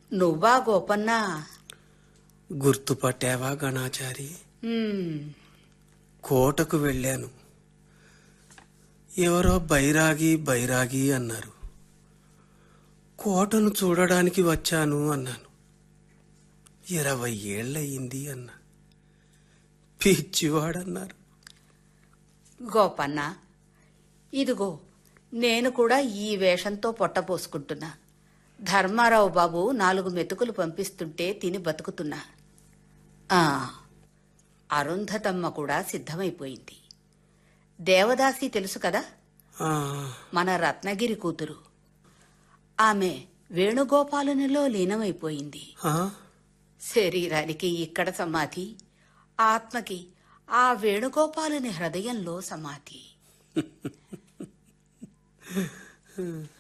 నువ్వా గోపన్నా గుర్తుపట్టావా గణాచారి హ్మ్, కోటకు వెళ్ళాను ఎవరో బైరాగి బైరాగి అన్నారు కోటను చూడడానికి వచ్చాను అన్నాను ఇరవై ఏళ్ళయింది అన్నా పిచ్చివాడన్నారు గోపన్న ఇదిగో నేను కూడా ఈ వేషంతో పొట్టపోసుకుంటున్నా ధర్మారావు బాబు నాలుగు మెతుకులు పంపిస్తుంటే తిని బతుకుతున్నా ఆ, అరుంధతమ్మ కూడా సిద్ధమైపోయింది దేవదాసి తెలుసు కదా ఆ, మన రత్నగిరి కూతురు ఆమె వేణుగోపాలునిలో లీనమైపోయింది ఆ, శరీరానికి ఇక్కడ సమాధి ఆత్మకి ఆ వేణుగోపాలుని హృదయంలో సమాధి